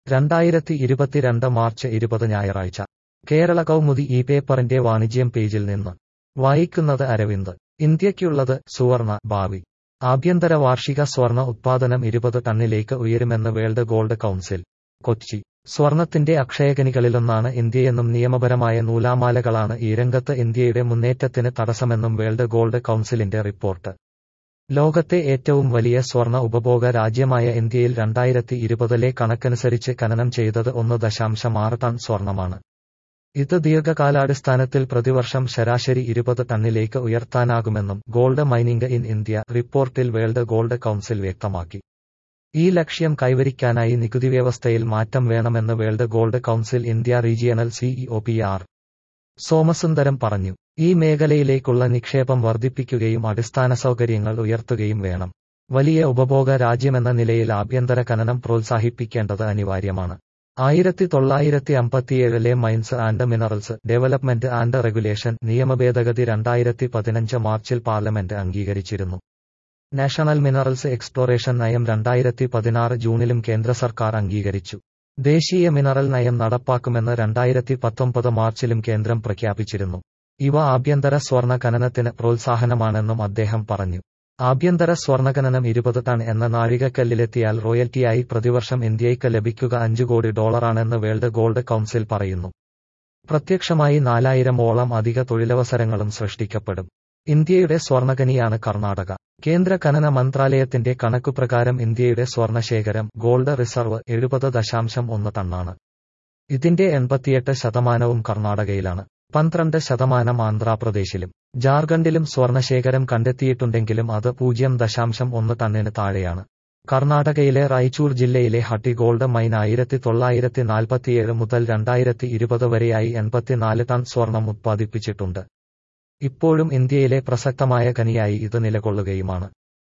രണ്ടായിരത്തി ഇരുപത്തിരണ്ട് മാർച്ച് ഇരുപത് ഞായറാഴ്ച കേരള കൗമുദി ഈ പേപ്പറിന്റെ വാണിജ്യം പേജിൽ നിന്ന് വായിക്കുന്നത് അരവിന്ദ് ഇന്ത്യയ്ക്കുള്ളത് സുവർണ ഭാവി ആഭ്യന്തര വാർഷിക സ്വർണ ഉത്പാദനം ഇരുപത് ടണ്ണിലേക്ക് ഉയരുമെന്ന് വേൾഡ് ഗോൾഡ് കൗൺസിൽ കൊച്ചി സ്വർണത്തിന്റെ അക്ഷയഖനികളിലൊന്നാണ് ഇന്ത്യയെന്നും നിയമപരമായ നൂലാമാലകളാണ് ഈ രംഗത്ത് ഇന്ത്യയുടെ മുന്നേറ്റത്തിന് തടസ്സമെന്നും വേൾഡ് ഗോൾഡ് കൗൺസിലിന്റെ റിപ്പോർട്ട് ലോകത്തെ ഏറ്റവും വലിയ സ്വർണ ഉപഭോഗ രാജ്യമായ ഇന്ത്യയിൽ രണ്ടായിരത്തി ഇരുപതിലെ കണക്കനുസരിച്ച് ഖനനം ചെയ്തത് ഒന്ന് ദശാംശം ആറ് ടൺ സ്വർണമാണ് ഇത് ദീർഘകാലാടിസ്ഥാനത്തിൽ പ്രതിവർഷം ശരാശരി ഇരുപത് ടണ്ണിലേക്ക് ഉയർത്താനാകുമെന്നും ഗോൾഡ് മൈനിംഗ് ഇൻ ഇന്ത്യ റിപ്പോർട്ടിൽ വേൾഡ് ഗോൾഡ് കൗൺസിൽ വ്യക്തമാക്കി ഈ ലക്ഷ്യം കൈവരിക്കാനായി നികുതി വ്യവസ്ഥയിൽ മാറ്റം വേണമെന്ന് world gold council India regional CEO P R Somasundaram പറഞ്ഞു ഈ മേഖലയിലേക്കുള്ള നിക്ഷേപം വർദ്ധിപ്പിക്കുകയും അടിസ്ഥാന സൗകര്യങ്ങൾ ഉയർത്തുകയും വേണം വലിയ ഉപഭോഗ രാജ്യമെന്ന നിലയിൽ ആഭ്യന്തര ഖനനം പ്രോത്സാഹിപ്പിക്കേണ്ടത് അനിവാര്യമാണ് ആയിരത്തി തൊള്ളായിരത്തി അമ്പത്തിയേഴിലെ mines and minerals development and regulation നിയമഭേദഗതി രണ്ടായിരത്തി പതിനഞ്ച് മാർച്ചിൽ പാർലമെന്റ് അംഗീകരിച്ചിരുന്നു നാഷണൽ മിനറൽസ് എക്സ്പ്ലോറേഷൻ നയം രണ്ടായിരത്തി പതിനാറ് ജൂണിലും കേന്ദ്ര സർക്കാർ അംഗീകരിച്ചു ദേശീയ മിനറൽ നയം നടപ്പാക്കുമെന്ന് രണ്ടായിരത്തി പത്തൊമ്പത് മാർച്ചിലും കേന്ദ്രം പ്രഖ്യാപിച്ചിരുന്നു ഇവ ആഭ്യന്തര സ്വർണ്ണ ഖനനത്തിന് പ്രോത്സാഹനമാണെന്നും അദ്ദേഹം പറഞ്ഞു ആഭ്യന്തര സ്വർണ്ണഖനനം ഇരുപത് ടൺ എന്ന നാഴികക്കല്ലിലെത്തിയാൽ റോയൽറ്റിയായി പ്രതിവർഷം ഇന്ത്യയ്ക്ക് ലഭിക്കുക അഞ്ചു കോടി ഡോളറാണെന്ന് വേൾഡ് ഗോൾഡ് കൗൺസിൽ പറയുന്നു പ്രത്യക്ഷമായി നാലായിരമോളം അധിക തൊഴിലവസരങ്ങളും സൃഷ്ടിക്കപ്പെടും ഇന്ത്യയുടെ സ്വർണ്ണഖനിയാണ് കർണാടക കേന്ദ്ര ഖനന മന്ത്രാലയത്തിന്റെ കണക്കുപ്രകാരം ഇന്ത്യയുടെ സ്വർണശേഖരം ഗോൾഡ് റിസർവ് എഴുപത് ദശാംശം ഒന്ന് ടണ്ണാണ് ഇതിന്റെ എൺപത്തിയെട്ട് ശതമാനവും കർണാടകയിലാണ് പന്ത്രണ്ട് ശതമാനം ആന്ധ്രാപ്രദേശിലും ജാർഖണ്ഡിലും സ്വർണശേഖരം കണ്ടെത്തിയിട്ടുണ്ടെങ്കിലും അത് പൂജ്യം ദശാംശം ഒന്ന് ടണ്ണിന് താഴെയാണ് കർണാടകയിലെ റായ്ചൂർ ജില്ലയിലെ ഹട്ടി ഗോൾഡ് മൈൻ ആയിരത്തി തൊള്ളായിരത്തി നാൽപ്പത്തിയേഴ് മുതൽ രണ്ടായിരത്തി ഇരുപത് വരെയായി എൺപത്തിനാല് ടൺ സ്വർണം ഉത്പാദിപ്പിച്ചിട്ടുണ്ട് ഇപ്പോഴും ഇന്ത്യയിലെ പ്രസക്തമായ ഖനിയായി ഇത് നിലകൊള്ളുകയുമാണ്